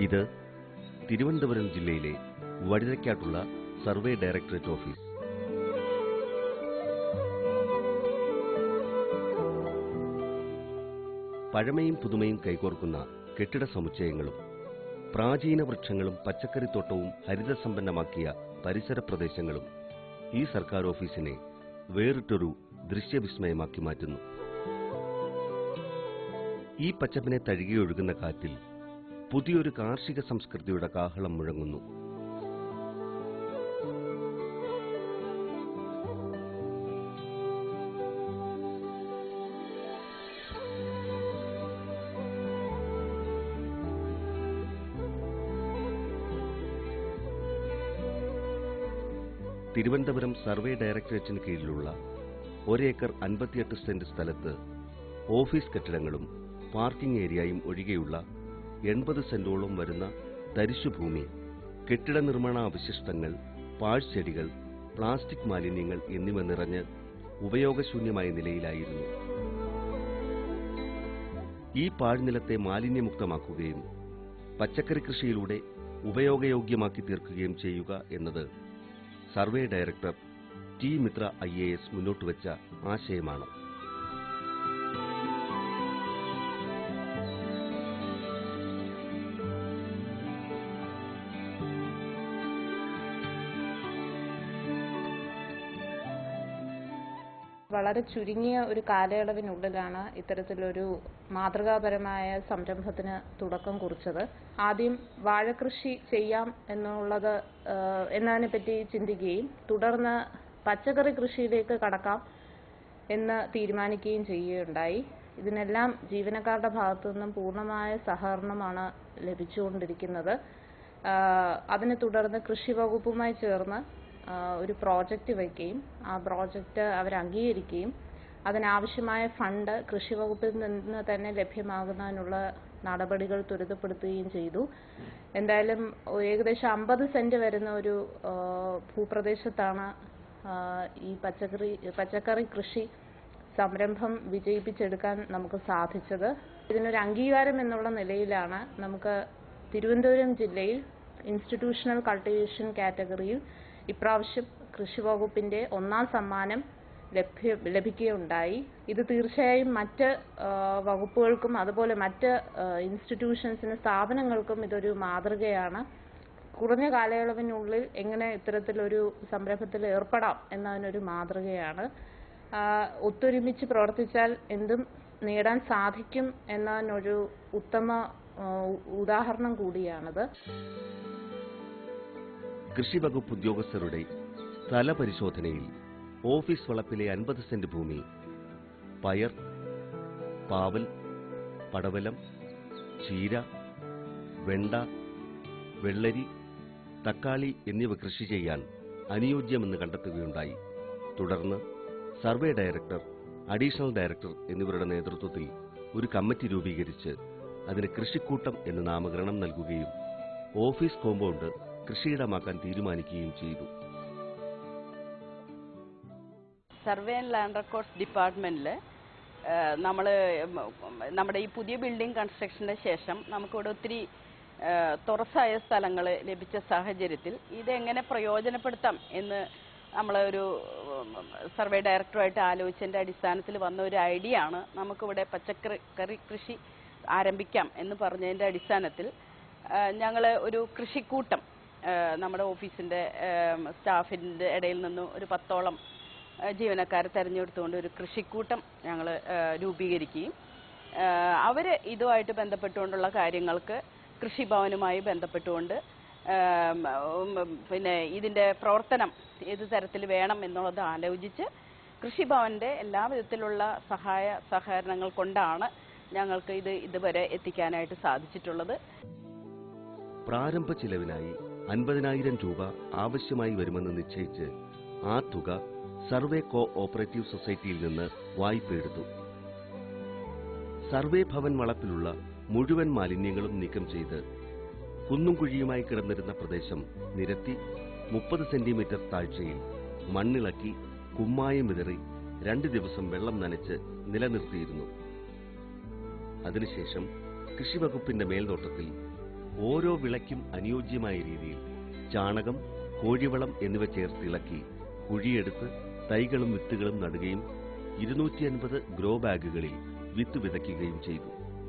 ഇത് തിരുവനന്തപുരം ജില്ലയിലെ വഴുതയ്ക്കാട്ടുള്ള സർവേ ഡയറക്ടറേറ്റ് ഓഫീസ് പഴമയും പുതുമയും കൈകോർക്കുന്ന കെട്ടിട സമുച്ചയങ്ങളും പ്രാചീന വൃക്ഷങ്ങളും പച്ചക്കറിത്തോട്ടവും ഹരിതസമ്പന്നമാക്കിയ പരിസര പ്രദേശങ്ങളും ഈ സർക്കാർ ഓഫീസിനെ വേറിട്ടൊരു ദൃശ്യവിസ്മയമാക്കി മാറ്റുന്നു ഈ പച്ചപ്പിനെ തഴുകിയൊഴുകുന്ന കാറ്റിൽ പുതിയൊരു കാർഷിക സംസ്കൃതിയുടെ കാഹളം മുഴങ്ങുന്നു തിരുവനന്തപുരം സർവേ ഡയറക്ടറേറ്റിന് കീഴിലുള്ള ഒരേക്കർ അൻപത്തിയെട്ട് സെന്റ് സ്ഥലത്ത് ഓഫീസ് കെട്ടിടങ്ങളും പാർക്കിംഗ് ഏരിയയും ഒഴികെയുള്ള എൺപത് സെന്റോളം വരുന്ന തരിശുഭൂമി കെട്ടിട നിർമ്മാണ അവശിഷ്ടങ്ങൾ പാഴ്ചെടികൾ പ്ലാസ്റ്റിക് മാലിന്യങ്ങൾ എന്നിവ നിറഞ്ഞ് ഉപയോഗശൂന്യമായ നിലയിലായിരുന്നു ഈ പാഴ്നിലത്തെ മാലിന്യമുക്തമാക്കുകയും പച്ചക്കറി കൃഷിയിലൂടെ ഉപയോഗയോഗ്യമാക്കി തീർക്കുകയും ചെയ്യുക എന്നത് survey director T Mitra I A S മുന്നോട്ടുവച്ച ആശയമാണ് വളരെ ചുരുങ്ങിയ ഒരു കാലയളവിനുള്ളിലാണ് ഇത്തരത്തിലൊരു മാതൃകാപരമായ സംരംഭത്തിന് തുടക്കം കുറിച്ചത് ആദ്യം വാഴകൃഷി ചെയ്യാം എന്നുള്ളത് ഏഹ്, എന്നതിനെ പറ്റി ചിന്തിക്കുകയും തുടർന്ന് പച്ചക്കറി കൃഷിയിലേക്ക് കടക്കാം എന്ന് തീരുമാനിക്കുകയും ചെയ്യുകയുണ്ടായി ഇതിനെല്ലാം ജീവനക്കാരുടെ ഭാഗത്തു നിന്നും പൂർണ്ണമായ സഹകരണമാണ് ലഭിച്ചുകൊണ്ടിരിക്കുന്നത് ആഹ് അതിനെ തുടർന്ന് കൃഷി വകുപ്പുമായി ചേർന്ന് ആഹ് ഒരു പ്രോജക്റ്റ് വയ്ക്കുകയും ആ പ്രോജക്റ്റ് അവർ അംഗീകരിക്കുകയും അതിനാവശ്യമായ ഫണ്ട് കൃഷി വകുപ്പിൽ നിന്ന് തന്നെ ലഭ്യമാകുന്നതിനുള്ള നടപടികൾ ത്വരിതപ്പെടുത്തുകയും ചെയ്തു എന്തായാലും ഏകദേശം അമ്പത് സെന്റ് വരുന്ന ഒരു ആഹ് ഭൂപ്രദേശത്താണ് ആഹ് ഈ പച്ചക്കറി പച്ചക്കറി കൃഷി സംരംഭം വിജയിപ്പിച്ചെടുക്കാൻ നമുക്ക് സാധിച്ചത് ഇതിനൊരു അംഗീകാരം എന്നുള്ള നിലയിലാണ് നമുക്ക് തിരുവനന്തപുരം ജില്ലയിൽ ഇൻസ്റ്റിറ്റ്യൂഷണൽ കൾട്ടിവേഷൻ കാറ്റഗറിയിൽ ഇപ്രാവശ്യം കൃഷി വകുപ്പിന്റെ ഒന്നാം സമ്മാനം ലഭ്യ ലഭിക്കുകയുണ്ടായി ഇത് തീർച്ചയായും മറ്റ് ആ, വകുപ്പുകൾക്കും അതുപോലെ മറ്റ് ഇൻസ്റ്റിറ്റ്യൂഷൻസിന് സ്ഥാപനങ്ങൾക്കും ഇതൊരു മാതൃകയാണ് കുറഞ്ഞ കാലയളവിനുള്ളിൽ എങ്ങനെ ഇത്തരത്തിലൊരു സംരംഭത്തിൽ ഏർപ്പെടാം എന്നതിനൊരു മാതൃകയാണ് ആ, ഒത്തൊരുമിച്ച് പ്രവർത്തിച്ചാൽ എന്തും നേടാൻ സാധിക്കും എന്നതിനൊരു ഉത്തമ ആ, ഉദാഹരണം കൂടിയാണത് കൃഷി വകുപ്പ് ഉദ്യോഗസ്ഥരുടെ സ്ഥല പരിശോധനയിൽ ഓഫീസ് വളപ്പിലെ അൻപത് സെന്റ് ഭൂമി പയർ പാവൽ പടവലം ചീര വെണ്ട വെള്ളരി തക്കാളി എന്നിവ കൃഷി ചെയ്യാൻ അനുയോജ്യമെന്ന് കണ്ടെത്തുകയുണ്ടായി തുടർന്ന് സർവേ ഡയറക്ടർ അഡീഷണൽ ഡയറക്ടർ എന്നിവരുടെ നേതൃത്വത്തിൽ ഒരു കമ്മിറ്റി രൂപീകരിച്ച് അതിന് കൃഷിക്കൂട്ടം എന്ന് നാമകരണം നൽകുകയും ഓഫീസ് കോമ്പൗണ്ട് കൃഷിയിടമാക്കാൻ തീരുമാനിക്കുകയും ചെയ്തു സർവേ ആൻഡ് ലാൻഡ് റെക്കോർഡ്സ് ഡിപ്പാർട്ട്മെന്റിൽ നമ്മൾ നമ്മുടെ ഈ പുതിയ ബിൽഡിംഗ് കൺസ്ട്രക്ഷന്റെ ശേഷം നമുക്കിവിടെ ഒത്തിരി ആ, തുറസായ സ്ഥലങ്ങൾ ലഭിച്ച സാഹചര്യത്തിൽ ഇതെങ്ങനെ പ്രയോജനപ്പെടുത്താം എന്ന് നമ്മൾ ഒരു സർവേ ഡയറക്ടറുമായിട്ട് ആലോചിച്ചതിന്റെ അടിസ്ഥാനത്തിൽ വന്ന ഒരു ഐഡിയ ആണ് നമുക്കിവിടെ പച്ചക്കറി കറി കൃഷി ആരംഭിക്കാം എന്ന് പറഞ്ഞതിന്റെ അടിസ്ഥാനത്തിൽ ഞങ്ങൾ ഒരു കൃഷിക്കൂട്ടം ആ, നമ്മുടെ ഓഫീസിന്റെ സ്റ്റാഫിന്റെ ഇടയിൽ നിന്നും ഒരു പത്തോളം ആ, ജീവനക്കാരെ തെരഞ്ഞെടുത്തുകൊണ്ട് ഒരു കൃഷിക്കൂട്ടം ഞങ്ങൾ രൂപീകരിക്കുകയും അവർ ഇതുമായിട്ട് ബന്ധപ്പെട്ടുകൊണ്ടുള്ള കാര്യങ്ങൾക്ക് കൃഷിഭവനുമായി ബന്ധപ്പെട്ടുകൊണ്ട് ആം, ഉം, പിന്നെ ഇതിന്റെ പ്രവർത്തനം ഏത് തരത്തിൽ വേണം എന്നുള്ളത് ആലോചിച്ച് കൃഷിഭവന്റെ എല്ലാ വിധത്തിലുള്ള സഹായ സഹകരണങ്ങൾ കൊണ്ടാണ് ഞങ്ങൾക്ക് ഇത് ഇതുവരെ എത്തിക്കാനായിട്ട് സാധിച്ചിട്ടുള്ളത് പ്രാരംഭ ചിലവിനായി അൻപതിനായിരം രൂപ ആവശ്യമായി വരുമെന്ന് നിശ്ചയിച്ച് ആ തുക സർവേ കോ ഓപ്പറേറ്റീവ് സൊസൈറ്റിയിൽ നിന്ന് വായ്പയെടുത്തു സർവേ ഭവൻ വളപ്പിലുള്ള മുഴുവൻ മാലിന്യങ്ങളും നീക്കം ചെയ്ത് കുന്നും കുഴിയുമായി കിടന്നിരുന്ന പ്രദേശം നിരത്തി മുപ്പത് സെന്റിമീറ്റർ താഴ്ചയിൽ മണ്ണിളക്കി കുമ്മായം വിതറി രണ്ട് ദിവസം വെള്ളം നനച്ച് നിലനിർത്തിയിരുന്നു അതിനുശേഷം കൃഷിവകുപ്പിന്റെ മേൽനോട്ടത്തിൽ ഓരോ വിളയ്ക്കും അനുയോജ്യമായ രീതിയിൽ ചാണകം കോഴിവളം എന്നിവ ചേർത്ത് ഇളക്കി കുഴിയെടുത്ത് തൈകളും വിത്തുകളും നടുകയും ഇരുന്നൂറ്റി അൻപത് ഗ്രോ ബാഗുകളിൽ വിത്ത് വിതയ്ക്കുകയും ചെയ്തു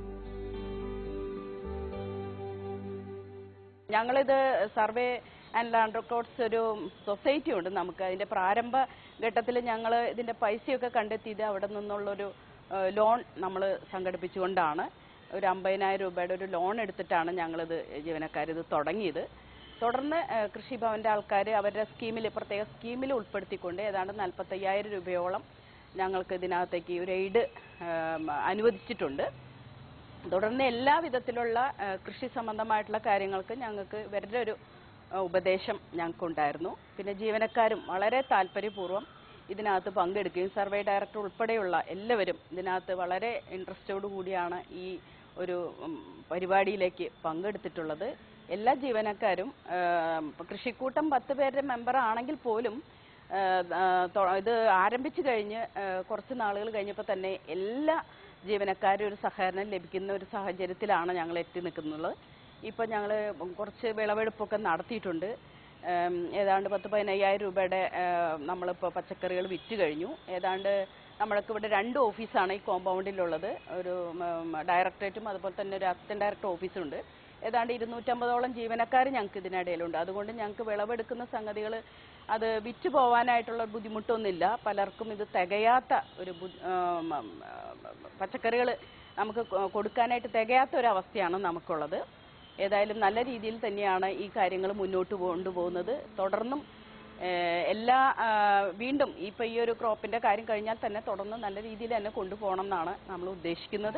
ഞങ്ങളിത് സർവേ ആൻഡ് ലാൻഡ് റെക്കോർഡ്സ് ഒരു സൊസൈറ്റി ഉണ്ട് നമുക്ക് അതിന്റെ പ്രാരംഭ ഘട്ടത്തിൽ ഞങ്ങൾ ഇതിന്റെ പൈസയൊക്കെ കണ്ടെത്തിയത് അവിടെ നിന്നുള്ളൊരു ഏഹ്, ലോൺ നമ്മൾ സംഘടിപ്പിച്ചുകൊണ്ടാണ് ഒരു അമ്പതിനായിരം രൂപയുടെ ഒരു ലോൺ എടുത്തിട്ടാണ് ഞങ്ങളിത് ജീവനക്കാർ ഇത് തുടങ്ങിയത് തുടർന്ന് ഏഹ്, കൃഷിഭവന്റെ ആൾക്കാർ അവരുടെ സ്കീമിൽ പ്രത്യേക സ്കീമിൽ ഉൾപ്പെടുത്തിക്കൊണ്ട് ഏതാണ്ട് നാൽപ്പത്തയ്യായിരം രൂപയോളം ഞങ്ങൾക്ക് ഇതിനകത്തേക്ക് ഒരു എയ്ഡ് അനുവദിച്ചിട്ടുണ്ട് തുടർന്ന് എല്ലാ വിധത്തിലുള്ള ആ, കൃഷി സംബന്ധമായിട്ടുള്ള കാര്യങ്ങൾക്ക് ഞങ്ങൾക്ക് ഇവരുടെ ഒരു ആ, ഉപദേശം ഞങ്ങൾക്കുണ്ടായിരുന്നു പിന്നെ ജീവനക്കാരും വളരെ താല്പര്യപൂർവ്വം ഇതിനകത്ത് പങ്കെടുക്കുകയും സർവേ ഡയറക്ടർ ഉൾപ്പെടെയുള്ള എല്ലാവരും ഇതിനകത്ത് വളരെ ഇൻട്രസ്റ്റോടു കൂടിയാണ് ഈ ഒരു ഉം, പരിപാടിയിലേക്ക് പങ്കെടുത്തിട്ടുള്ളത് എല്ലാ ജീവനക്കാരും ആ, ഇപ്പൊ കൃഷിക്കൂട്ടം പത്ത് പേരുടെ മെമ്പർ ആണെങ്കിൽ പോലും ആ, ആ, തൊ- ഇത് ആരംഭിച്ചു കഴിഞ്ഞ് ആ, കുറച്ച് നാളുകൾ കഴിഞ്ഞപ്പോൾ തന്നെ എല്ലാ ജീവനക്കാരും ഒരു സഹകരണം ലഭിക്കുന്ന ഒരു സാഹചര്യത്തിലാണ് ഞങ്ങൾ എത്തി നിൽക്കുന്നത് ഇപ്പം ഞങ്ങൾ കുറച്ച് വിളവെടുപ്പൊക്കെ നടത്തിയിട്ടുണ്ട് ഏം, ഏതാണ്ട് പത്ത് പതിനയ്യായിരം രൂപയുടെ നമ്മളിപ്പോൾ പച്ചക്കറികൾ വിറ്റ് കഴിഞ്ഞു ഏതാണ്ട് നമ്മൾക്ക് ഇവിടെ രണ്ട് ഓഫീസാണ് ഈ കോമ്പൗണ്ടിലുള്ളത് ഒരു ഉം, ഡയറക്ടറേറ്റും അതുപോലെ തന്നെ ഒരു അസിസ്റ്റന്റ് ഡയറക്ടർ ഓഫീസുണ്ട് ഏതാണ്ട് ഇരുന്നൂറ്റമ്പതോളം ജീവനക്കാർ ഞങ്ങൾക്ക് ഇതിനിടയിലുണ്ട് അതുകൊണ്ട് ഞങ്ങൾക്ക് വിളവെടുക്കുന്ന സംഗതികൾ അത് വിറ്റ് പോവാനായിട്ടുള്ള ബുദ്ധിമുട്ടൊന്നുമില്ല പലർക്കും ഇത് തികയാത്ത ഒരു പച്ചക്കറികൾ നമുക്ക് കൊ- കൊടുക്കാനായിട്ട് തികയാത്ത ഒരു അവസ്ഥയാണ് നമുക്കുള്ളത് ഏതായാലും നല്ല രീതിയിൽ തന്നെയാണ് ഈ കാര്യങ്ങൾ മുന്നോട്ട് കൊണ്ടുപോകുന്നത് തുടർന്നും ഏഹ്, എല്ലാ ആ, വീണ്ടും ഇപ്പൊ ഈ ഒരു ക്രോപ്പിന്റെ കാര്യം കഴിഞ്ഞാൽ തന്നെ തുടർന്ന് നല്ല രീതിയിൽ തന്നെ കൊണ്ടുപോകണം എന്നാണ് നമ്മൾ ഉദ്ദേശിക്കുന്നത്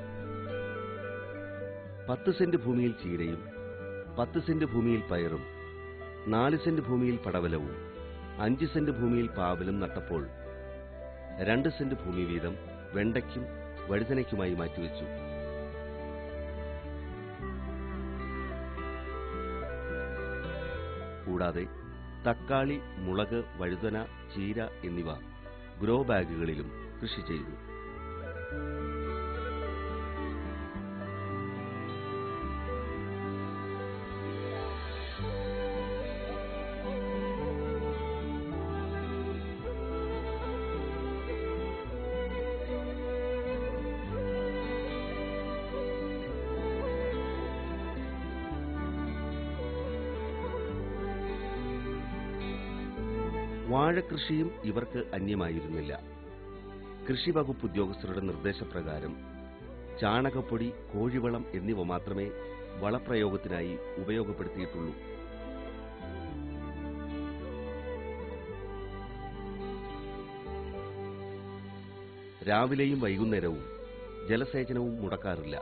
പത്ത് സെന്റ് ഭൂമിയിൽ ചീരയും പത്ത് സെന്റ് ഭൂമിയിൽ പയറും നാല് സെന്റ് ഭൂമിയിൽ പടവലവും അഞ്ച് സെന്റ് ഭൂമിയിൽ പാവലും നട്ടപ്പോൾ രണ്ട് സെന്റ് ഭൂമി വീതം വെണ്ടയ്ക്കും വഴുതനയ്ക്കുമായി മാറ്റിവെച്ചു കൂടാതെ തക്കാളി മുളക് വഴുതന ചീര എന്നിവ ഗ്രോ ബാഗുകളിലും കൃഷി ചെയ്തു വാഴകൃഷിയും ഇവർക്ക് അന്യമായിരുന്നില്ല കൃഷി വകുപ്പ് ഉദ്യോഗസ്ഥരുടെ നിർദ്ദേശപ്രകാരം ചാണകപ്പൊടി കോഴിവളം എന്നിവ മാത്രമേ വളപ്രയോഗത്തിനായി ഉപയോഗപ്പെടുത്തിയിട്ടുള്ളൂ രാവിലെയും വൈകുന്നേരവും ജലസേചനവും മുടക്കാറില്ല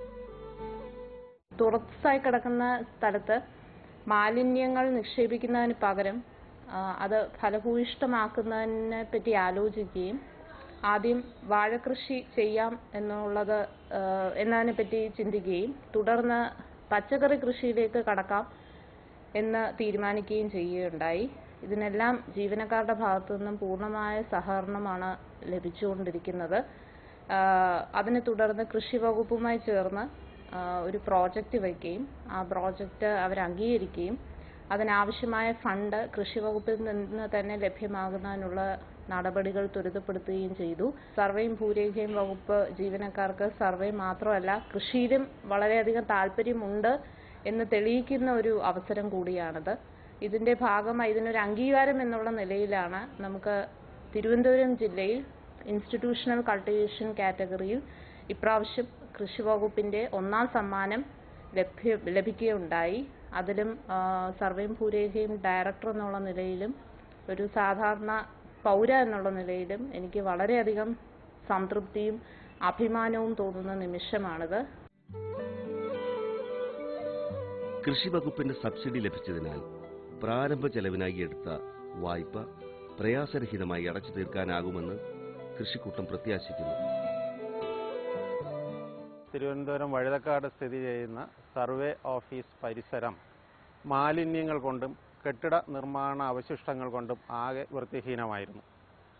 തുറസായി കിടക്കുന്ന സ്ഥലത്ത് മാലിന്യങ്ങൾ നിക്ഷേപിക്കുന്നതിന് പകരം ആ, അത് ഫലഭൂയിഷ്ടമാക്കുന്നതിനെ പറ്റി ആലോചിക്കുകയും ആദ്യം വാഴകൃഷി ചെയ്യാം എന്നുള്ളത് ആ, എന്നതിനെ പറ്റി ചിന്തിക്കുകയും തുടർന്ന് പച്ചക്കറി കൃഷിയിലേക്ക് കടക്കാം എന്ന് തീരുമാനിക്കുകയും ചെയ്യുകയുണ്ടായി ഇതിനെല്ലാം ജീവനക്കാരുടെ ഭാഗത്തു നിന്നും പൂർണ്ണമായ സഹകരണമാണ് ലഭിച്ചുകൊണ്ടിരിക്കുന്നത് ആ, അതിനെ തുടർന്ന് കൃഷി വകുപ്പുമായി ചേർന്ന് ആ, ഒരു പ്രോജക്റ്റ് വയ്ക്കുകയും ആ പ്രോജക്റ്റ് അവർ അംഗീകരിക്കുകയും അതിനാവശ്യമായ ഫണ്ട് കൃഷി വകുപ്പിൽ നിന്ന് തന്നെ ലഭ്യമാകുന്നതിനുള്ള നടപടികൾ ത്വരിതപ്പെടുത്തുകയും ചെയ്തു സർവേയും ഭൂരേഖയും വകുപ്പ് ജീവനക്കാർക്ക് സർവേ മാത്രമല്ല കൃഷിയിലും വളരെയധികം താല്പര്യമുണ്ട് എന്ന് തെളിയിക്കുന്ന ഒരു അവസരം കൂടിയാണിത് ഇതിന്റെ ഭാഗമായി ഇതിനൊരു അംഗീകാരം എന്നുള്ള നിലയിലാണ് നമുക്ക് തിരുവനന്തപുരം ജില്ലയിൽ ഇൻസ്റ്റിറ്റ്യൂഷണൽ കൾട്ടിവേഷൻ കാറ്റഗറിയിൽ ഇപ്രാവശ്യം കൃഷി വകുപ്പിന്റെ ഒന്നാം സമ്മാനം ലഭ്യ ലഭിക്കുകയുണ്ടായി അതിലും ആ, സർവേയും ഭൂരേഖയും ഡയറക്ടർ എന്നുള്ള നിലയിലും ഒരു സാധാരണ പൗര എന്നുള്ള നിലയിലും എനിക്ക് വളരെയധികം സംതൃപ്തിയും അഭിമാനവും തോന്നുന്ന നിമിഷമാണിത് കൃഷി വകുപ്പിന്റെ സബ്സിഡി ലഭിച്ചതിനാൽ പ്രാരംഭ ചെലവിനായി എടുത്ത വായ്പ പ്രയാസരഹിതമായി അടച്ചു തീർക്കാനാകുമെന്ന് കൃഷിക്കൂട്ടം പ്രത്യാശിക്കുന്നു തിരുവനന്തപുരം വഴുതക്കാട് സ്ഥിതി ചെയ്യുന്ന സർവേ ഓഫീസ് പരിസരം മാലിന്യങ്ങൾ കൊണ്ടും കെട്ടിട നിർമ്മാണ അവശിഷ്ടങ്ങൾ കൊണ്ടും ആകെ വൃത്തിഹീനമായിരുന്നു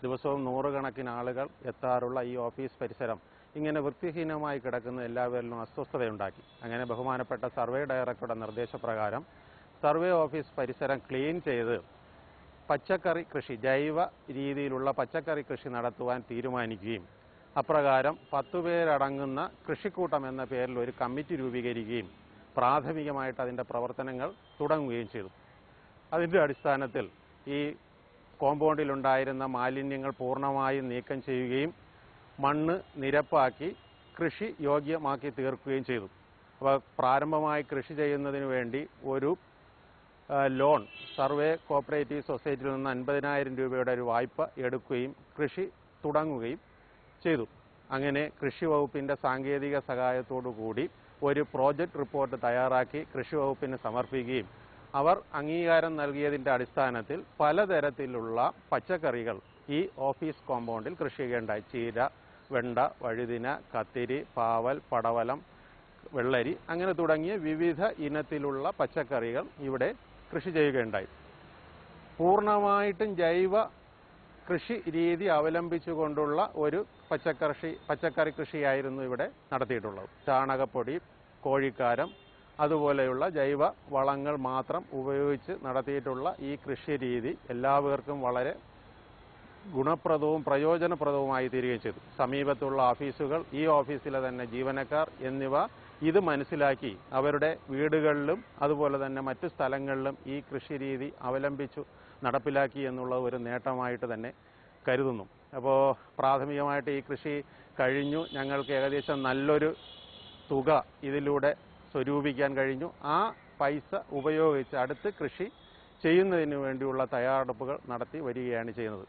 ദിവസവും നൂറുകണക്കിന് ആളുകൾ എത്താറുള്ള ഈ ഓഫീസ് പരിസരം ഇങ്ങനെ വൃത്തിഹീനമായി കിടക്കുന്ന എല്ലാവരിലും അസ്വസ്ഥതയുണ്ടാക്കി അങ്ങനെ ബഹുമാനപ്പെട്ട സർവേ ഡയറക്ടറുടെ നിർദ്ദേശപ്രകാരം സർവേ ഓഫീസ് പരിസരം ക്ലീൻ ചെയ്ത് പച്ചക്കറി കൃഷി ജൈവ രീതിയിലുള്ള പച്ചക്കറി കൃഷി നടത്തുവാൻ തീരുമാനിക്കുകയും അപ്രകാരം പത്തുപേരടങ്ങുന്ന കൃഷിക്കൂട്ടം എന്ന പേരിൽ ഒരു കമ്മിറ്റി രൂപീകരിക്കുകയും പ്രാഥമികമായിട്ട് അതിൻ്റെ പ്രവർത്തനങ്ങൾ തുടങ്ങുകയും ചെയ്തു അതിൻ്റെ അടിസ്ഥാനത്തിൽ ഈ കോമ്പൗണ്ടിലുണ്ടായിരുന്ന മാലിന്യങ്ങൾ പൂർണ്ണമായും നീക്കം ചെയ്യുകയും മണ്ണ് നിരപ്പാക്കി കൃഷി യോഗ്യമാക്കി തീർക്കുകയും ചെയ്തു അപ്പോൾ പ്രാരംഭമായി കൃഷി ചെയ്യുന്നതിന് വേണ്ടി ഒരു ആ, ലോൺ സർവേ കോപ്പറേറ്റീവ് സൊസൈറ്റിയിൽ നിന്ന് അൻപതിനായിരം രൂപയുടെ ഒരു വായ്പ എടുക്കുകയും കൃഷി തുടങ്ങുകയും ചെയ്തു അങ്ങനെ കൃഷി വകുപ്പിൻ്റെ സാങ്കേതിക സഹായത്തോടു കൂടി ഒരു പ്രോജക്റ്റ് റിപ്പോർട്ട് തയ്യാറാക്കി കൃഷി വകുപ്പിന് സമർപ്പിക്കുകയും അവർ അംഗീകാരം നൽകിയതിൻ്റെ അടിസ്ഥാനത്തിൽ പലതരത്തിലുള്ള പച്ചക്കറികൾ ഈ ഓഫീസ് കോമ്പൗണ്ടിൽ കൃഷി ചെയ്യേണ്ടായി ചീര വെണ്ട വഴുതിന കത്തിരി പാവൽ പടവലം വെള്ളരി അങ്ങനെ തുടങ്ങിയ വിവിധ ഇനത്തിലുള്ള പച്ചക്കറികൾ ഇവിടെ കൃഷി ചെയ്യുകയുണ്ടായി പൂർണ്ണമായിട്ടും ജൈവ കൃഷി രീതി അവലംബിച്ചുകൊണ്ടുള്ള ഒരു പച്ചക്കൃഷി പച്ചക്കറി കൃഷിയായിരുന്നു ഇവിടെ നടത്തിയിട്ടുള്ളത് ചാണകപ്പൊടി കോഴിക്കാരം അതുപോലെയുള്ള ജൈവ വളങ്ങൾ മാത്രം ഉപയോഗിച്ച് നടത്തിയിട്ടുള്ള ഈ കൃഷി രീതി എല്ലാവർക്കും വളരെ ഗുണപ്രദവും പ്രയോജനപ്രദവുമായി തീരുകയും ചെയ്തു സമീപത്തുള്ള ഓഫീസുകൾ ഈ ഓഫീസിലെ തന്നെ ജീവനക്കാർ എന്നിവ ഇത് മനസ്സിലാക്കി അവരുടെ വീടുകളിലും അതുപോലെ തന്നെ മറ്റു സ്ഥലങ്ങളിലും ഈ കൃഷി രീതി അവലംബിച്ചു നടപ്പിലാക്കി എന്നുള്ള ഒരു നേട്ടമായിട്ട് തന്നെ കരുതുന്നു അപ്പോൾ പ്രാഥമികമായിട്ട് ഈ കൃഷി കഴിഞ്ഞു ഞങ്ങൾക്ക് ഏകദേശം നല്ലൊരു തുക ഇതിലൂടെ സ്വരൂപിക്കാൻ കഴിഞ്ഞു ആ പൈസ ഉപയോഗിച്ച് അടുത്ത് കൃഷി ചെയ്യുന്നതിന് വേണ്ടിയുള്ള തയ്യാറെടുപ്പുകൾ നടത്തി വരികയാണ് ചെയ്യുന്നത്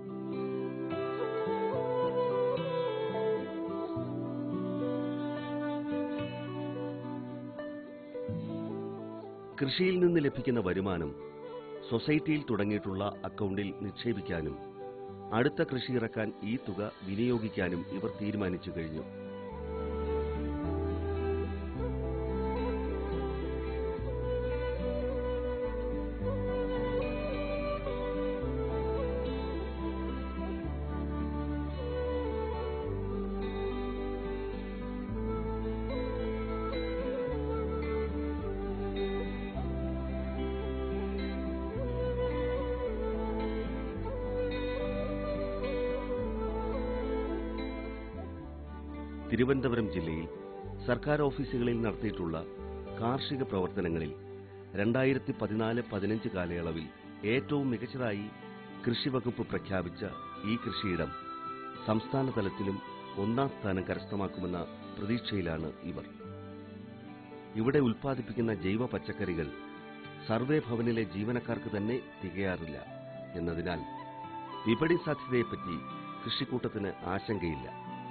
കൃഷിയിൽ നിന്ന് ലഭിക്കുന്ന വരുമാനം സൊസൈറ്റിയിൽ തുടങ്ങിയിട്ടുള്ള അക്കൗണ്ടിൽ നിക്ഷേപിക്കാനും അടുത്ത കൃഷി ഇറക്കാൻ ഈ തുക വിനിയോഗിക്കാനും ഇവർ തീരുമാനിച്ചു കഴിഞ്ഞു തിരുവനന്തപുരം ജില്ലയിൽ സർക്കാർ ഓഫീസുകളിൽ നടത്തിയിട്ടുള്ള കാർഷിക പ്രവർത്തനങ്ങളിൽ രണ്ടായിരത്തി പതിനാല് പതിനഞ്ച് കാലയളവിൽ ഏറ്റവും മികച്ചതായി കൃഷിവകുപ്പ് പ്രഖ്യാപിച്ച ഈ കൃഷിയിടം സംസ്ഥാന തലത്തിലും ഒന്നാം സ്ഥാനം കരസ്ഥമാക്കുമെന്ന പ്രതീക്ഷയിലാണ് ഇവർ ഇവിടെ ഉൽപ്പാദിപ്പിക്കുന്ന ജൈവ പച്ചക്കറികൾ സർവേ ഭവനിലെ ജീവനക്കാർക്ക് തന്നെ തികയാറില്ല എന്നതിനാൽ വിപണി സാധ്യതയെപ്പറ്റി കൃഷിക്കൂട്ടത്തിന് ആശങ്കയില്ല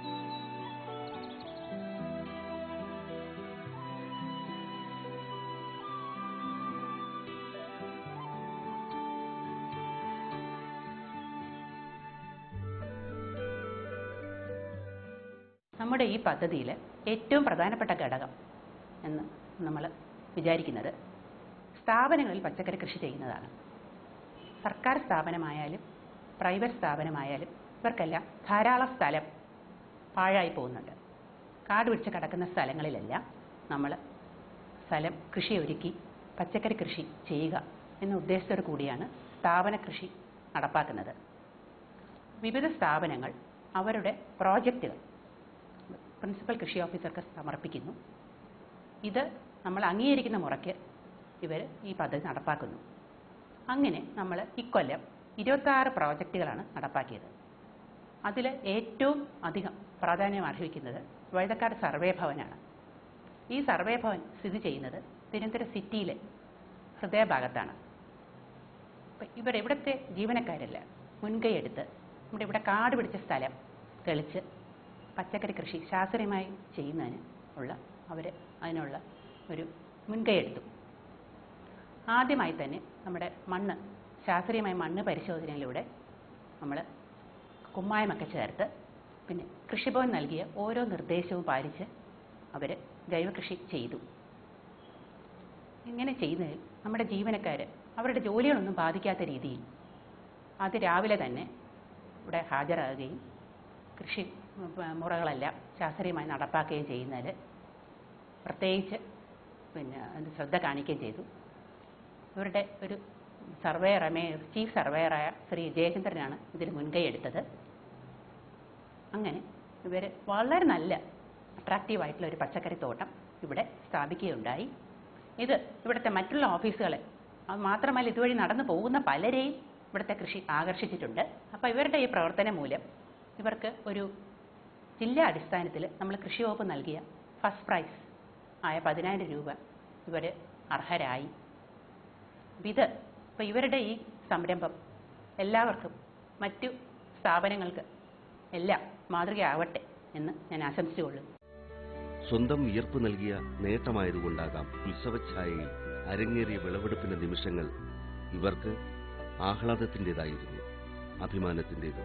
നമ്മുടെ ഈ പദ്ധതിയിൽ ഏറ്റവും പ്രധാനപ്പെട്ട ഘടകം എന്ന് നമ്മൾ വിചാരിക്കുന്നത് സ്ഥാപനങ്ങളിൽ പച്ചക്കറി കൃഷി ചെയ്യുന്നതാണ് സർക്കാർ സ്ഥാപനമായാലും പ്രൈവറ്റ് സ്ഥാപനമായാലും ഇവർക്കെല്ലാം ധാരാളം സ്ഥലം പാഴായി പോകുന്നുണ്ട് കാട് പിടിച്ച് കിടക്കുന്ന സ്ഥലങ്ങളിലെല്ലാം നമ്മൾ സ്ഥലം കൃഷി ഒരുക്കി പച്ചക്കറി കൃഷി ചെയ്യുക എന്ന ഉദ്ദേശത്തോടു കൂടിയാണ് സ്ഥാപന കൃഷി നടപ്പാക്കുന്നത് വിവിധ സ്ഥാപനങ്ങൾ അവരുടെ പ്രോജക്റ്റുകൾ പ്രിൻസിപ്പൽ കൃഷി ഓഫീസർക്ക് സമർപ്പിക്കുന്നു ഇത് നമ്മൾ അംഗീകരിക്കുന്ന മുറയ്ക്ക് ഇവർ ഈ പദ്ധതി നടപ്പാക്കുന്നു അങ്ങനെ നമ്മൾ ഇക്കൊല്ലം ഇരുപത്താറ് പ്രോജക്റ്റുകളാണ് നടപ്പാക്കിയത് അതിൽ ഏറ്റവും അധികം പ്രാധാന്യം അർഹിക്കുന്നത് വഴുതക്കാട് സർവേ ഭവനാണ് ഈ സർവേ ഭവൻ സ്ഥിതി ചെയ്യുന്നത് തിരുവനന്തപുരം സിറ്റിയിലെ ഹൃദയഭാഗത്താണ് അപ്പം ഇവർ ഇവിടുത്തെ ജീവനക്കാരല്ല മുൻകൈ എടുത്ത് നമ്മുടെ ഇവിടെ കാട് പിടിച്ച സ്ഥലം തെളിച്ച് പച്ചക്കറി കൃഷി ശാസ്ത്രീയമായി ചെയ്യുന്നതിന് ഉള്ള അവർ അതിനുള്ള ഒരു മുൻകൈ എടുത്തു ആദ്യമായി തന്നെ നമ്മുടെ മണ്ണ് ശാസ്ത്രീയമായ മണ്ണ് പരിശോധനയിലൂടെ നമ്മൾ കുമ്മായമൊക്കെ ചേർത്ത് പിന്നെ കൃഷിഭവൻ നൽകിയ ഓരോ നിർദ്ദേശവും പാലിച്ച് അവർ ജൈവകൃഷി ചെയ്തു ഇങ്ങനെ ചെയ്യുന്നതിൽ നമ്മുടെ ജീവനക്കാർ അവരുടെ ജോലികളൊന്നും ബാധിക്കാത്ത രീതിയിൽ അത് രാവിലെ തന്നെ ഇവിടെ ഹാജരാകുകയും കൃഷി ഉം, മുറകളെല്ലാം ശാസ്ത്രീയമായി നടപ്പാക്കുകയും ചെയ്യുന്നതിൽ പ്രത്യേകിച്ച് പിന്നെ അതിന് ശ്രദ്ധ കാണിക്കുകയും ചെയ്തു ഇവരുടെ ഒരു സർവേയർ ചീഫ് സർവേയറായ ശ്രീ ജയചന്ദ്രനാണ് ഇതിൽ മുൻകൈ എടുത്തത് അങ്ങനെ ഇവർ വളരെ നല്ല അട്രാക്റ്റീവായിട്ടുള്ള ഒരു പച്ചക്കറി തോട്ടം ഇവിടെ സ്ഥാപിക്കുകയുണ്ടായി ഇത് ഇവിടുത്തെ മറ്റുള്ള ഓഫീസുകളെ അത് മാത്രമല്ല ഇതുവഴി നടന്നു പോകുന്ന പലരെയും ഇവിടുത്തെ കൃഷി ആകർഷിച്ചിട്ടുണ്ട് അപ്പോൾ ഇവരുടെ ഈ പ്രവർത്തനം മൂലം ഇവർക്ക് ഒരു ജില്ലാ അടിസ്ഥാനത്തിൽ നമ്മൾ കൃഷി വകുപ്പ് നൽകിയ ഫസ്റ്റ് പ്രൈസ് ആയ പതിനായിരം രൂപ ഇവർ അർഹരായി അപ്പം ഇത് ഇപ്പോൾ ഇവരുടെ ഈ സംരംഭം എല്ലാവർക്കും മറ്റു സ്ഥാപനങ്ങൾക്ക് എല്ലാം മാതൃകയാവട്ടെ എന്ന് ഞാൻ ആശംസിച്ചുകൊള്ളുന്നു സ്വന്തം വിയർപ്പ് നൽകിയ നേട്ടമായതുകൊണ്ടാകാം ഉത്സവഛായയിൽ അരങ്ങേറിയ വിളവെടുപ്പിന്റെ നിമിഷങ്ങൾ ഇവർക്ക് ആഹ്ലാദത്തിൻ്റെതായിരുന്നു അഭിമാനത്തിൻ്റെതും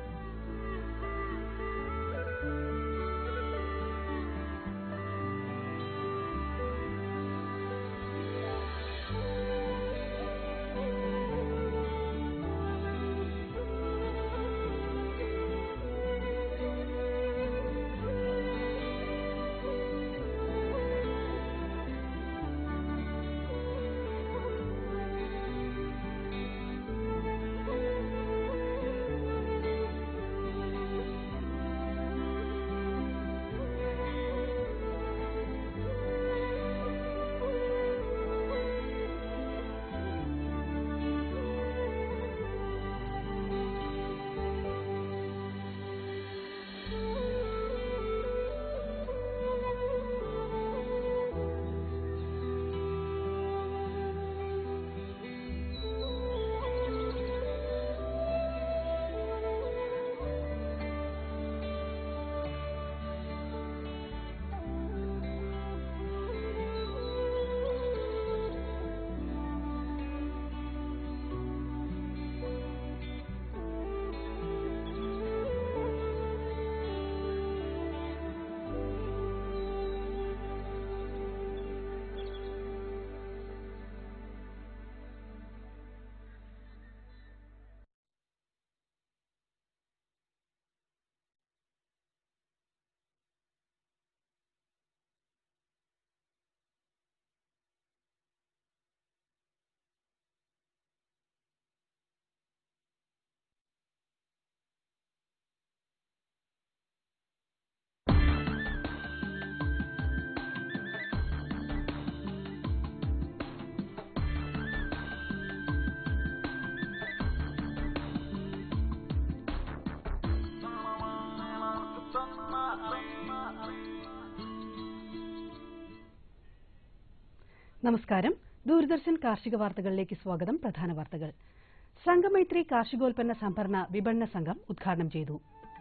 നമസ്കാരം ദൂരദർശൻ കാർഷിക വാർത്തകളിലേക്ക് സ്വാഗതം പ്രധാന വാർത്തകൾ സംഘമൈത്രി കാർഷികോൽപ്പന്ന സംഭരണ വിപണന സംഘം ഉദ്ഘാടനം ചെയ്തു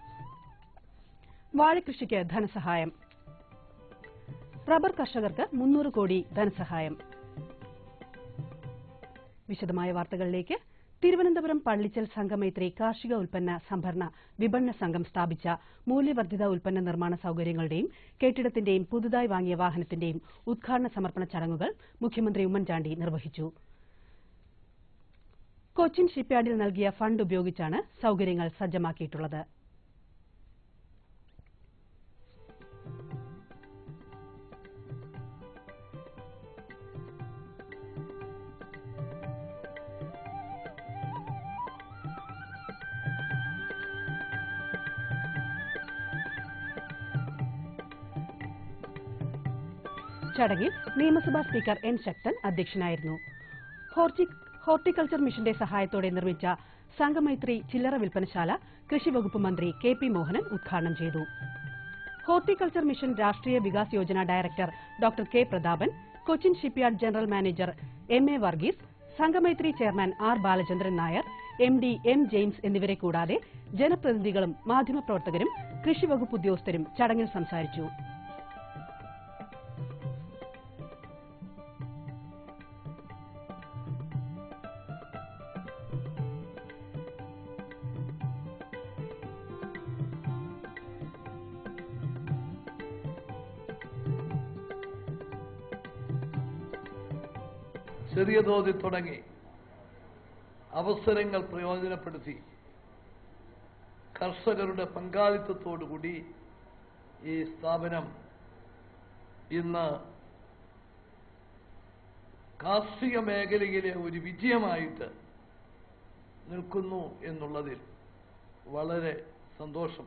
വാഴകൃഷിക്ക് ധനസഹായം റബ്ബർ കർഷകർക്ക് മുന്നൂറ് കോടി ധനസഹായം വിശദമായ വാർത്തകളിലേക്ക് തിരുവനന്തപുരം പള്ളിച്ചൽ സംഘമൈത്രി കാർഷിക ഉൽപ്പന്ന സംഭരണ വിപണന സംഘം സ്ഥാപിച്ച മൂല്യവർദ്ധിത ഉൽപ്പന്ന നിർമ്മാണ സൌകര്യങ്ങളുടെയും കെട്ടിടത്തിന്റെയും പുതുതായി വാങ്ങിയ വാഹനത്തിന്റെയും ഉദ്ഘാടന സമർപ്പണ ചടങ്ങുകൾ മുഖ്യമന്ത്രി ഉമ്മൻചാണ്ടി നിർവഹിച്ചു കൊച്ചിൻ ഷിപ്പ്യാർഡിൽ നൽകിയ ഫണ്ട് ഉപയോഗിച്ചാണ് സൌകര്യങ്ങൾ സജ്ജമാക്കിയിട്ടുള്ളത് ചടങ്ങിൽ നിയമസഭാ സ്പീക്കർ എൻ ശക്തൻ അധ്യക്ഷനായിരുന്നു ഹോർട്ടി- ഹോർട്ടിക്കൾച്ചർ മിഷന്റെ സഹായത്തോടെ നിർമ്മിച്ച സംഘമൈത്രി ചില്ലറ വിൽപ്പനശാല കൃഷിവകുപ്പ് മന്ത്രി കെ പി മോഹനൻ ഉദ്ഘാടനം ചെയ്തു horticulture mission Rashtriya Vikas Yojana director doctor K Prathapan Cochin shipyard general manager M A Varghese Sanghamaithri chairman R Balachandran Nair M D M James എന്നിവരെ കൂടാതെ ജനപ്രതിനിധികളും മാധ്യമപ്രവർത്തകരും കൃഷിവകുപ്പ് ഉദ്യോഗസ്ഥരും ചടങ്ങിൽ സംസാരിച്ചു ചെറിയ തോതിൽ തുടങ്ങി അവസരങ്ങൾ പ്രയോജനപ്പെടുത്തി കർഷകരുടെ പങ്കാളിത്തത്തോടുകൂടി ഈ സ്ഥാപനം ഇന്ന് കാർഷിക മേഖലയിലെ ഒരു വിജയമായിട്ട് നിൽക്കുന്നു എന്നുള്ളതിൽ വളരെ സന്തോഷം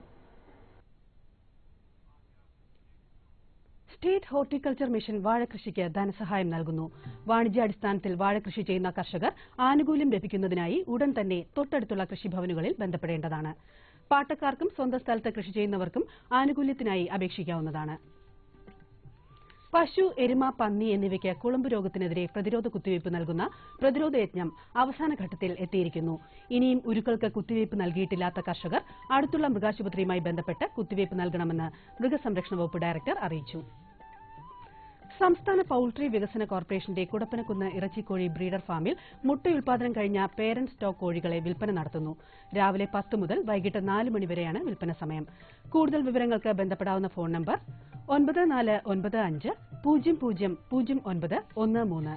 സ്റ്റേറ്റ് ഹോർട്ടിക്കൾച്ചർ മിഷൻ വാഴകൃഷിക്ക് ധനസഹായം നൽകുന്നു വാണിജ്യാടിസ്ഥാനത്തിൽ വാഴകൃഷി ചെയ്യുന്ന കർഷകർ ആനുകൂല്യം ലഭിക്കുന്നതിനായി ഉടൻ തന്നെ തൊട്ടടുത്തുള്ള കൃഷിഭവനുകളിൽ ബന്ധപ്പെടേണ്ടതാണ് പാട്ടക്കാർക്കും സ്വന്തം സ്ഥലത്ത് കൃഷി ചെയ്യുന്നവർക്കും ആനുകൂല്യത്തിനായി അപേക്ഷിക്കാവുന്നതാണ് പശു എരുമ പന്നി എന്നിവയ്ക്ക് കുളമ്പ് രോഗത്തിനെതിരെ പ്രതിരോധ കുത്തിവയ്പ് നൽകുന്ന പ്രതിരോധ യജ്ഞം അവസാന ഘട്ടത്തിൽ എത്തിയിരിക്കുന്നു ഇനിയും ഉരുക്കൾക്ക് കുത്തിവയ്പ് നൽകിയിട്ടില്ലാത്ത കർഷകർ അടുത്തുള്ള മൃഗാശുപത്രിയുമായി ബന്ധപ്പെട്ട് കുത്തിവയ്പ് നൽകണമെന്ന് മൃഗസംരക്ഷണ വകുപ്പ് ഡയറക്ടർ അറിയിച്ചു സംസ്ഥാന പൌൾട്രി വികസന കോർപ്പറേഷന്റെ കുടപ്പനക്കുന്ന് ഇറച്ചിക്കോഴി ബ്രീഡർ ഫാമിൽ മുട്ടയുൽപാദനം കഴിഞ്ഞ പേരന്റ് സ്റ്റോക്ക് കോഴികളെ വിൽപ്പന നടത്തുന്നു രാവിലെ പത്ത് മുതൽ വൈകിട്ട് നാല് മണിവരെയാണ് വിൽപ്പന സമയം കൂടുതൽ വിവരങ്ങൾക്ക് ബന്ധപ്പെടാവുന്ന ഫോൺ നമ്പർ ഒൻപത് നാല് ഒൻപത് അഞ്ച് പൂജ്യം പൂജ്യം പൂജ്യം ഒൻപത് ഒന്ന് മൂന്ന്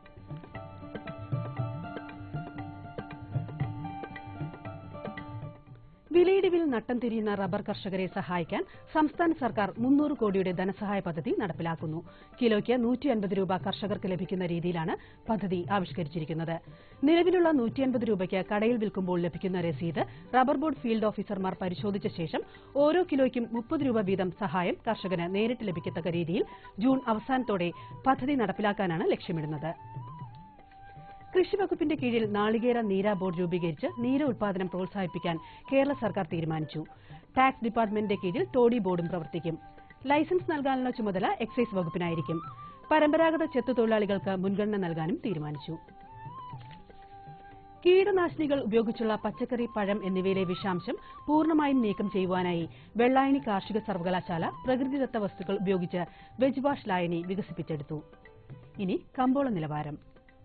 വിലയിടിവിൽ നട്ടം തിരിയുന്ന റബ്ബർ കർഷകരെ സഹായിക്കാൻ സംസ്ഥാന സർക്കാർ മുന്നൂറ് കോടിയുടെ ധനസഹായ പദ്ധതി നടപ്പിലാക്കുന്നു കിലോയ്ക്ക് നൂറ്റി അൻപത് രൂപ കർഷകർക്ക് ലഭിക്കുന്ന രീതിയിലാണ് പദ്ധതി ആവിഷ്കരിച്ചിരിക്കുന്നത് നിലവിലുള്ള നൂറ്റി അൻപത് രൂപയ്ക്ക് കടയിൽ വിൽക്കുമ്പോൾ ലഭിക്കുന്ന രസീത് റബ്ബർ ബോർഡ് ഫീൽഡ് ഓഫീസർമാർ പരിശോധിച്ച ശേഷം ഓരോ കിലോയ്ക്കും മുപ്പത് രൂപ വീതം സഹായം കർഷകന് നേരിട്ട് ലഭിക്കത്തക്ക രീതിയിൽ ജൂൺ അവസാനത്തോടെ പദ്ധതി നടപ്പിലാക്കാനാണ് ലക്ഷ്യമിടുന്നത് കൃഷിവകുപ്പിന്റെ കീഴിൽ നാളികേര നീര ബോർഡ് രൂപീകരിച്ച് നീര ഉൽപാദനം പ്രോത്സാഹിപ്പിക്കാൻ കേരള സർക്കാർ തീരുമാനിച്ചു ടാക്സ് ഡിപ്പാർട്ട്മെന്റിന്റെ കീഴിൽ ടോഡി ബോർഡും പ്രവർത്തിക്കും ലൈസൻസ് നൽകാനുള്ള ചുമതല എക്സൈസ് വകുപ്പിനായിരിക്കും പരമ്പരാഗത ചെത്തു തൊഴിലാളികൾക്ക് മുൻഗണന നൽകാനും തീരുമാനിച്ചു കീടനാശിനികൾ ഉപയോഗിച്ചുള്ള പച്ചക്കറി പഴം എന്നിവയിലെ വിഷാംശം പൂർണ്ണമായും നീക്കം ചെയ്യുവാനായി വെള്ളായണി കാർഷിക സർവകലാശാല പ്രകൃതിദത്ത വസ്തുക്കൾ ഉപയോഗിച്ച് വെജ് വാഷ് ലായനി വികസിപ്പിച്ചെടുത്തു ഇനി കമ്പോള നിലവാരം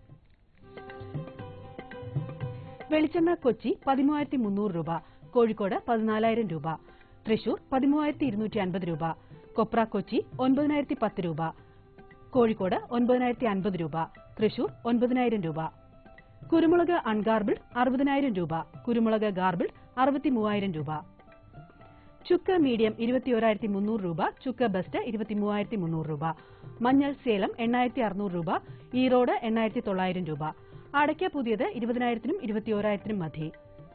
വെളിച്ചെണ്ണ കൊച്ചി പതിമൂവായിരത്തി മുന്നൂറ് രൂപ കോഴിക്കോട് പതിനാലായിരം രൂപ തൃശൂർ പതിമൂവായിരത്തി ഇരുന്നൂറ്റി അൻപത് രൂപ കൊപ്ര കൊച്ചി ഒൻപതിനായിരത്തി പത്ത് രൂപ കോഴിക്കോട് ഒൻപതിനായിരത്തി അൻപത് രൂപ തൃശൂർ ഒൻപതിനായിരം രൂപ കുരുമുളക് അൺഗാർബിൾഡ് അറുപതിനായിരം രൂപ കുരുമുളക് ഗാർബിൾഡ് അറുപത്തി മൂവായിരം രൂപ ചുക്ക് മീഡിയം ഇരുപത്തിയോരായിരത്തി മുന്നൂറ് രൂപ ചുക്ക് ബെസ്റ്റ് ഇരുപത്തി മൂവായിരത്തി മുന്നൂറ് രൂപ മഞ്ഞൾ സേലം എണ്ണായിരത്തി അറുന്നൂറ് രൂപ ഈറോഡ് എണ്ണായിരത്തി തൊള്ളായിരം രൂപ അടയ്ക്ക പുതിയത് ഇരുപതിനായിരത്തിനും ഇരുപത്തിയോരായിരത്തിനും മധ്യേ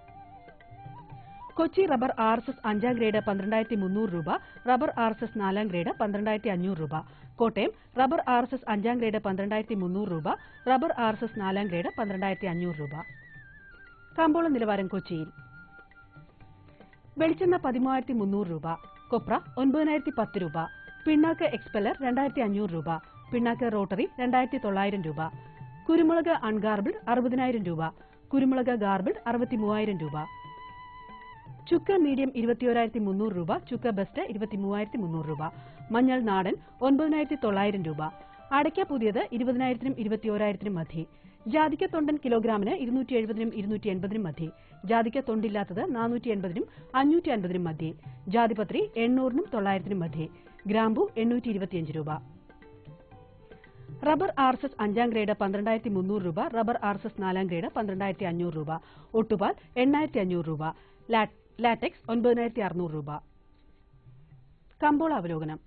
Kochi rubber R S S അഞ്ചാം ഗ്രേഡ് പന്ത്രണ്ടായിരത്തി മുന്നൂറ് രൂപ റബ്ബർ ആർ എസ് എസ് നാലാം ഗ്രേഡ് പന്ത്രണ്ടായിരത്തി അഞ്ഞൂറ് രൂപ Kottayam rubber R S S അഞ്ചാം ഗ്രേഡ് പന്ത്രണ്ടായിരത്തി മുന്നൂറ് രൂപ റബ്ബർ ആർ എസ് എസ് നാലാം ഗ്രേഡ് പന്ത്രണ്ടായിരത്തി അഞ്ഞൂറ് രൂപ കമ്പോള നിലവാരം കൊച്ചിയിൽ വെളിച്ചെണ്ണ പതിമൂവായിരത്തി മുന്നൂറ് രൂപ കൊപ്ര ഒൻപതിനായിരത്തി പത്ത് രൂപ പിണ്ണാക്ക് എക്സ്പെല്ലർ രണ്ടായിരത്തി അഞ്ഞൂറ് രൂപ പിണ്ണാക്ക് റോട്ടറി രണ്ടായിരത്തി തൊള്ളായിരം രൂപ കുരുമുളക് അൺഗാർബിൾഡ് അറുപതിനായിരം രൂപ കുരുമുളക് ഗാർബിൾഡ് അറുപത്തി മൂവായിരം രൂപ ചുക്ക് മീഡിയം ഇരുപത്തിയോരായിരത്തി മുന്നൂറ് രൂപ ചുക്ക് ബെസ്റ്റ് ഇരുപത്തി മൂവായിരത്തി മുന്നൂറ് രൂപ മഞ്ഞൾ നാടൻ ഒൻപതിനായിരത്തി തൊള്ളായിരം രൂപ അടയ്ക്ക പുതിയത് ഇരുപതിനായിരത്തിനും ഇരുപത്തിയോരായിരത്തിനും മധ്യേ ജാതിക്ക തൊണ്ടൻ കിലോഗ്രാമിന് ഇരുന്നൂറ്റി എഴുപതിനും ഇരുന്നൂറ്റി എൺപതിനും മധ്യേ ജാതിക്ക തൊണ്ടില്ലാത്തത് നാനൂറ്റി എൺപതിനും അഞ്ഞൂറ്റി അൻപതിനും മധ്യേ ജാതിപത്രി എണ്ണൂറിനും തൊള്ളായിരത്തിനും മധ്യേ ഗ്രാമ്പു എണ്ണൂറ്റി ഇരുപത്തിയഞ്ച് രൂപ റബ്ബർ ആർ എസ് എസ് അഞ്ചാം ഗ്രേഡ് പന്ത്രണ്ടായിരത്തി മുന്നൂറ് രൂപ റബ്ബർ ആർ എസ് എസ് നാലാം ഗ്രേഡ് പന്ത്രണ്ടായിരത്തി അഞ്ഞൂറ് രൂപ ഒട്ടുപാൽ എണ്ണായിരത്തി അഞ്ഞൂറ് രൂപ ലാ- ലാറ്റക്സ് ഒൻപതിനായിരത്തി അറുന്നൂറ് രൂപ കമ്പോള അവലോകനം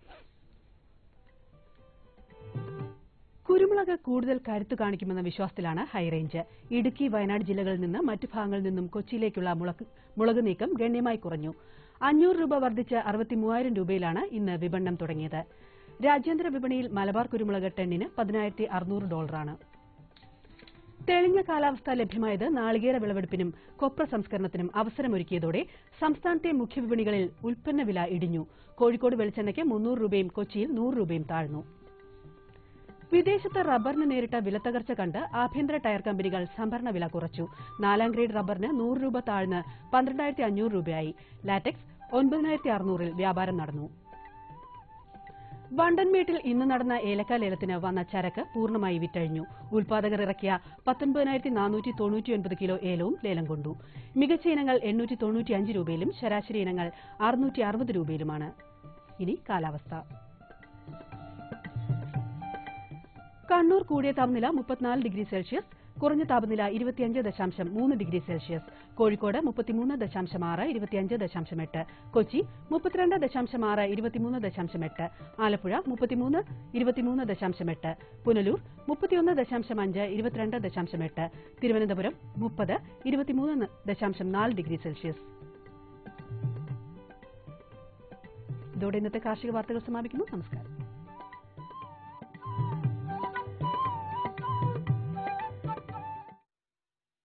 കുരുമുളക് കൂടുതൽ കരുത്തു കാണിക്കുമെന്ന വിശ്വാസത്തിലാണ് ഹൈറേഞ്ച് ഇടുക്കി വയനാട് ജില്ലകളിൽ നിന്ന് മറ്റു ഭാഗങ്ങളിൽ നിന്നും കൊച്ചിയിലേക്കുള്ള മുളക് മുളക് നീക്കം ഗണ്യമായി കുറഞ്ഞു അഞ്ഞൂറ് രൂപ വർദ്ധിച്ച് അറുപത്തി മൂവായിരം രൂപയിലാണ് ഇന്ന് വിപണനം തുടങ്ങിയത് രാജ്യാന്തര വിപണിയിൽ മലബാർ കുരുമുളക് ടണ്ണിന് പതിനായിരത്തി അറുന്നൂറ് ഡോളറാണ് തെളിഞ്ഞ കാലാവസ്ഥ ലഭ്യമായത് നാളികേര വിളവെടുപ്പിനും കൊപ്ര സംസ്കരണത്തിനും അവസരമൊരുക്കിയതോടെ സംസ്ഥാനത്തെ മുഖ്യവിപണികളിൽ ഉൽപ്പന്ന വില ഇടിഞ്ഞു കോഴിക്കോട് വെളിച്ചെണ്ണയ്ക്ക് മുന്നൂറ് രൂപയും കൊച്ചിയിൽ നൂറ് രൂപയും താഴ്ന്നു വിദേശത്ത് റബ്ബറിന് നേരിട്ട വിലത്തകർച്ച കണ്ട് ആഭ്യന്തര ടയർ കമ്പനികൾ സംഭരണ വില കുറച്ചു നാലാം ഗ്രേഡ് റബ്ബറിന് നൂറ് രൂപ താഴ്ന്ന് പന്ത്രണ്ടായിരത്തി അഞ്ഞൂറ് രൂപയായി ലാറ്റക്സ് ഒൻപതിനായിരത്തി അറുന്നൂറിൽ വ്യാപാരം നടന്നു വണ്ടൻമേട്ടിൽ ഇന്ന് നടന്ന ഏലക്ക ലേലത്തിന് വന്ന ചരക്ക് പൂർണ്ണമായി വിറ്റഴിഞ്ഞു ഉൽപാദകർ ഇറക്കിയ പത്തൊൻപതിനായിരത്തി നാനൂറ്റി തൊണ്ണൂറ്റിയൊൻപത് കിലോ ഏലവും ലേലം കൊണ്ടു മികച്ച ഇനങ്ങൾ എണ്ണൂറ്റി തൊണ്ണൂറ്റിയഞ്ച് രൂപയിലും ശരാശരി ഇനങ്ങൾ അറുന്നൂറ്റി അറുപത് രൂപയിലുമാണ് ഇനി കാലാവസ്ഥ കണ്ണൂർ കൂടിയ താപനില മുപ്പത്തിനാല് ഡിഗ്രി സെൽഷ്യസ് കുറഞ്ഞ താപനില ഇരുപത്തിയഞ്ച് ദശാംശം മൂന്ന് ഡിഗ്രി സെൽഷ്യസ് കോഴിക്കോട് മുപ്പത്തിമൂന്ന് ദശാംശം ആറ് ഇരുപത്തിയഞ്ച് ദശാംശം എട്ട് കൊച്ചി മുപ്പത്തിരണ്ട് ദശാംശം ആറ് ഇരുപത്തിമൂന്ന് ദശാംശം എട്ട് ആലപ്പുഴ മുപ്പത്തിമൂന്ന് ഇരുപത്തിമൂന്ന് ദശാംശം എട്ട് പുനലൂർ മുപ്പത്തിയൊന്ന് ദശാംശം അഞ്ച് ഇരുപത്തിരണ്ട് ദശാംശം എട്ട് തിരുവനന്തപുരം മുപ്പത് ഇരുപത്തിമൂന്ന് ദശാംശം നാല് ഡിഗ്രി സെൽഷ്യസ് ഇതോടെ ഇന്നത്തെ കാർഷിക വാർത്തകൾ സമാപിക്കുന്നു നമസ്കാരം